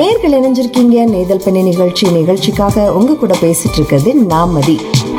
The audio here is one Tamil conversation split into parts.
நேர்கள் இணைஞ்சிருக்கீங்க நேதல் பெண்ணை நிகழ்ச்சி நிகழ்ச்சிக்காக உங்க கூட பேசிட்டு இருக்கிறது நான் மதி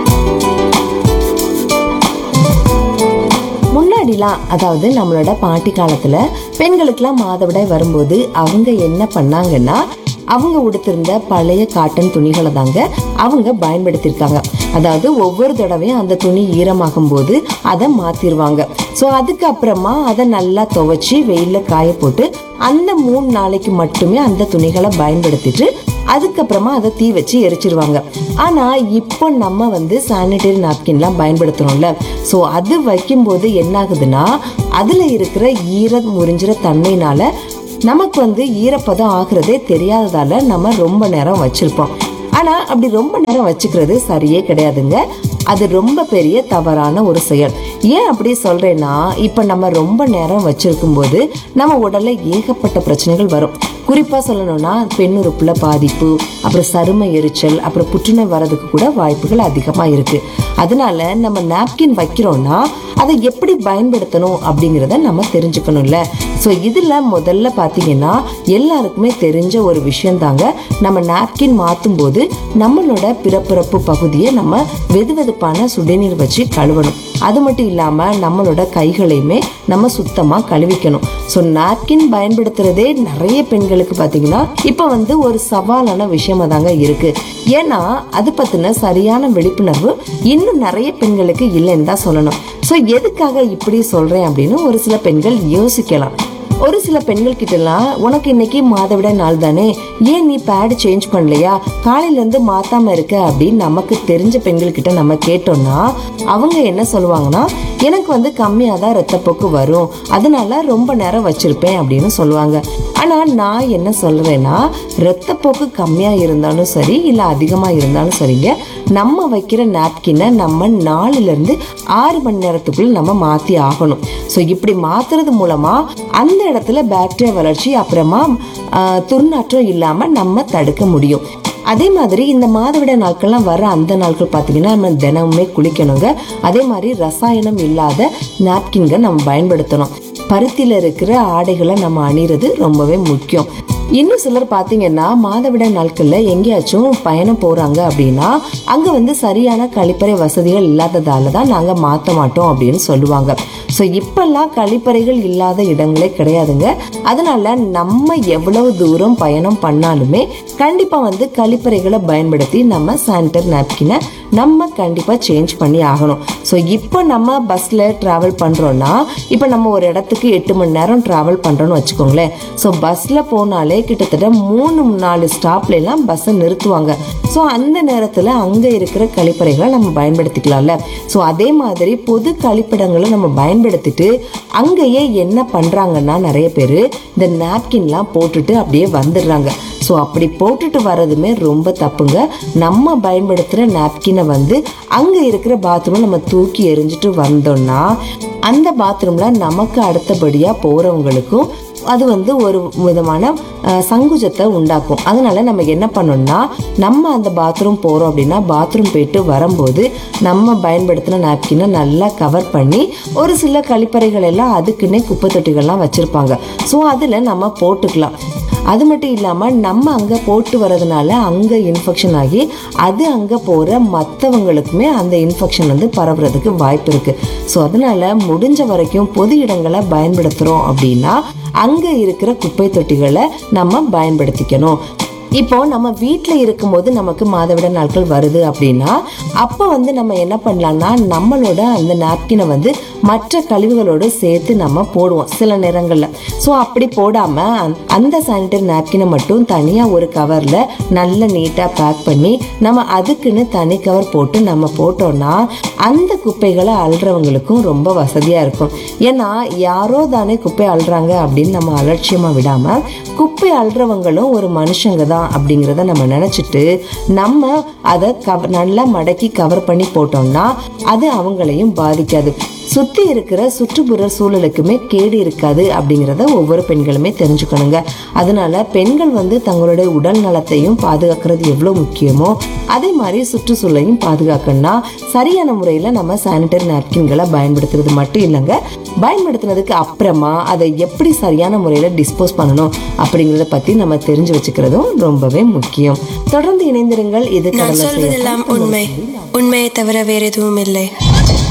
முன்னாடிலாம் அதாவது நம்மளோட பாட்டி காலத்துல பெண்களுக்கெல்லாம் மாதவிடாய் வரும்போது அவங்க என்ன பண்ணாங்கன்னா அவங்க உடுத்திருந்த பழைய காட்டன் துணிகளை தாங்க அவங்க பயன்படுத்தியிருக்காங்க அதாவது ஒவ்வொரு தடவையும் அந்த துணி ஈரமாகும் போது அதை மாத்திருவாங்க ஸோ அதுக்கப்புறமா அதை நல்லா துவைச்சி வெயில்ல காய போட்டு அந்த மூணு நாளைக்கு மட்டுமே அந்த துணிகளை பயன்படுத்திட்டு அதுக்கப்புறமா அதை தீ வச்சு எரிச்சிருவாங்க ஆனா இப்போ நம்ம வந்து சானிடரி நாப்கின்லாம் பயன்படுத்துறோம்ல ஸோ அது வைக்கும்போது என்ன ஆகுதுன்னா அதுல இருக்கிற ஈர முறிஞ்சிற தன்மையினால நமக்கு வந்து ஈரப்பதம் ஆகுறதே தெரியாததால நம்ம ரொம்ப நேரம் வச்சிருப்போம் ஆனா அப்படி ரொம்ப நேரம் வச்சுக்கிறது சரியே கிடையாதுங்க அது ரொம்ப பெரிய தவறான ஒரு செயல் ஏன் அப்படி சொல்றேன்னா இப்ப நம்ம ரொம்ப நேரம் வச்சிருக்கும் போது நம்ம உடல்ல ஏகப்பட்ட பிரச்சனைகள் வரும் குறிப்பா சொல்லணும்னா பெண்ணுறுப்புல பாதிப்பு அப்புறம் சரும எரிச்சல் அப்புறம் புற்றுநோய் வரதுக்கு கூட வாய்ப்புகள் அதிகமா இருக்கு அதனால நம்ம நாப்கின் வைக்கிறோம்னா அதை எப்படி பயன்படுத்தணும் அப்படிங்கிறத நம்ம தெரிஞ்சுக்கணும்ல ஸோ இதுல முதல்ல பார்த்தீங்கன்னா எல்லாருக்குமே தெரிஞ்ச ஒரு விஷயம் தாங்க நம்ம நாப்கின் மாற்றும் போது நம்மளோட பிறப்பிறப்பு பகுதியை நம்ம வெது வெதுப்பான சுடுநீர் வச்சு கழுவணும் அது மட்டும் இல்லாம நம்மளோட கைகளையுமே நம்ம சுத்தமா கழுவிக்கணும் ஸோ நாப்கின் பயன்படுத்துறதே நிறைய பெண்களுக்கு பார்த்தீங்கன்னா இப்போ வந்து ஒரு சவாலான விஷயமா தாங்க இருக்கு ஏன்னா அது பத்தின சரியான விழிப்புணர்வு இன்னும் நிறைய பெண்களுக்கு இல்லைன்னு தான் சொல்லணும் ஸோ எதுக்காக இப்படி சொல்றேன் அப்படின்னு ஒரு சில பெண்கள் யோசிக்கலாம் ஒரு சில பெண்கள் கிட்டலாம் உனக்கு இன்னைக்கு மாதவிடாய் நாள் தானே ஏன் நீ பேட் சேஞ்ச் பண்ணலையா காலையில இருந்து மாத்தாம இருக்க அப்படின்னு நமக்கு தெரிஞ்ச பெண்கள் கிட்ட நம்ம கேட்டோம்னா அவங்க என்ன சொல்லுவாங்கன்னா எனக்கு வந்து கம்மியாக தான் ரத்தப்போக்கு வரும் அதனால ரொம்ப நேரம் வச்சிருப்பேன் அப்படின்னு சொல்லுவாங்க ஆனா நான் என்ன சொல்றேன்னா ரத்தப்போக்கு கம்மியா இருந்தாலும் சரி இல்ல அதிகமா இருந்தாலும் சரிங்க நம்ம வைக்கிற நாப்கினை நம்ம நாலுல இருந்து ஆறு மணி நேரத்துக்குள்ள நம்ம மாத்தி ஆகணும் ஸோ இப்படி மாத்துறது மூலமா அந்த இடத்துல பாக்டீரியா வளர்ச்சி அப்புறமா ஆஹ், துர்நாற்றம் இல்லாம நம்ம தடுக்க முடியும் அதே மாதிரி இந்த மாதவிட நாட்கள்லாம் வர அந்த நாட்கள் பார்த்தீங்கன்னா நம்ம தினமுமே குளிக்கணுங்க அதே மாதிரி ரசாயனம் இல்லாத நாப்கின்கள் நம்ம பயன்படுத்தணும் பருத்தியில இருக்கிற ஆடைகளை நம்ம அணிறது ரொம்பவே முக்கியம் இன்னும் சிலர் பாத்தீங்கன்னா மாதவிட நாட்கள்ல எங்கேயாச்சும் பயணம் போறாங்க அப்படின்னா அங்க வந்து சரியான கழிப்பறை வசதிகள் இல்லாததால தான் நாங்க மாத்த மாட்டோம் அப்படின்னு சொல்லுவாங்க ஸோ இப்பெல்லாம் கழிப்பறைகள் இல்லாத இடங்களே கிடையாதுங்க அதனால நம்ம எவ்வளவு தூரம் பயணம் பண்ணாலுமே கண்டிப்பா வந்து கழிப்பறைகளை பயன்படுத்தி நம்ம சானிட்டர் நாப்கினை நம்ம கண்டிப்பா சேஞ்ச் பண்ணி ஆகணும் ஸோ இப்போ நம்ம பஸ்ல டிராவல் பண்றோம்னா இப்போ நம்ம ஒரு இடத்துக்கு எட்டு மணி நேரம் டிராவல் பண்றோம்னு வச்சுக்கோங்களேன் ஸோ பஸ்ல போனாலே கிட்டத்தட்ட மூணு நாலு ஸ்டாப்ல எல்லாம் பஸ்ஸை நிறுத்துவாங்க ஸோ அந்த நேரத்தில் அங்கே இருக்கிற கழிப்பறைகளை நம்ம பயன்படுத்திக்கலாம்ல ஸோ அதே மாதிரி பொது கழிப்பிடங்களை நம்ம பயன்படுத்திட்டு அங்கேயே என்ன பண்ணுறாங்கன்னா நிறைய பேர் இந்த நாப்கின்லாம் போட்டுட்டு அப்படியே வந்துடுறாங்க ஸோ அப்படி போட்டுட்டு வர்றதுமே ரொம்ப தப்புங்க நம்ம பயன்படுத்துகிற நாப்கினை வந்து அங்கே இருக்கிற பாத்ரூம் நம்ம தூக்கி எறிஞ்சிட்டு வந்தோம்னா அந்த பாத்ரூமில் நமக்கு அடுத்தபடியாக போகிறவங்களுக்கும் அது வந்து ஒரு விதமான அஹ், சங்குஜத்தை உண்டாக்கும் அதனால நம்ம என்ன பண்ணோம்னா நம்ம அந்த பாத்ரூம் போகிறோம் அப்படின்னா பாத்ரூம் போயிட்டு வரும்போது நம்ம பயன்படுத்தின நாப்கினை நல்லா கவர் பண்ணி ஒரு சில கழிப்பறைகள் எல்லாம் அதுக்குன்னே குப்பை தொட்டிகள்லாம் வச்சுருப்பாங்க ஸோ அதில் நம்ம போட்டுக்கலாம் அது மட்டும் இல்லாமல் நம்ம அங்கே போட்டு வர்றதுனால அங்கே இன்ஃபெக்ஷன் ஆகி அது அங்கே போகிற மற்றவங்களுக்குமே அந்த இன்ஃபெக்ஷன் வந்து பரவுறதுக்கு வாய்ப்பு இருக்குது ஸோ அதனால முடிஞ்ச வரைக்கும் பொது இடங்களை பயன்படுத்துகிறோம் அப்படின்னா அங்கே இருக்கிற குப்பை தொட்டிகளை நம்ம பயன்படுத்திக்கணும் இப்போ நம்ம வீட்டில் இருக்கும்போது நமக்கு மாதவிட நாட்கள் வருது அப்படின்னா அப்போ வந்து நம்ம என்ன பண்ணலாம்னா நம்மளோட அந்த நாப்கினை வந்து மற்ற கழிவுகளோடு சேர்த்து நம்ம போடுவோம் சில நேரங்களில் ஸோ அப்படி போடாமல் அந்த சானிட்டரி நாப்கினை மட்டும் தனியாக ஒரு கவரில் நல்ல நீட்டாக பேக் பண்ணி நம்ம அதுக்குன்னு தனி கவர் போட்டு நம்ம போட்டோம்னா அந்த குப்பைகளை அள்ளுறவங்களுக்கும் ரொம்ப வசதியாக இருக்கும் ஏன்னா யாரோ தானே குப்பை அள்ளுறாங்க அப்படின்னு நம்ம அலட்சியமாக விடாமல் குப்பை அள்ளுறவங்களும் ஒரு மனுஷங்க தான் அப்படிங்கிறத நம்ம நினச்சிட்டு நம்ம அதை கவ நல்லா மடக்கி கவர் பண்ணி போட்டோம்னா அது அவங்களையும் பாதிக்காது சுத்தி இருக்கிற சுற்றுப்புற சூழலுக்குமே கேடு இருக்காது அப்படிங்கிறத ஒவ்வொரு பெண்களுமே தெரிஞ்சுக்கணுங்க அதனால பெண்கள் வந்து தங்களுடைய உடல் நலத்தையும் பாதுகாக்கிறது எவ்வளவு முக்கியமோ அதே மாதிரி சுற்றுச்சூழலையும் பாதுகாக்கணும்னா சரியான முறையில நம்ம சானிட்டரி நாப்கின்களை பயன்படுத்துறது மட்டும் இல்லைங்க பயன்படுத்தினதுக்கு அப்புறமா அதை எப்படி சரியான முறையில டிஸ்போஸ் பண்ணணும் அப்படிங்கறத பத்தி நம்ம தெரிஞ்சு வச்சுக்கிறதும் ரொம்பவே முக்கியம் தொடர்ந்து இணைந்திருங்கள் இது நான் கடலை சொல்வதெல்லாம் உண்மை உண்மையை தவிர வேற எதுவும் இல்லை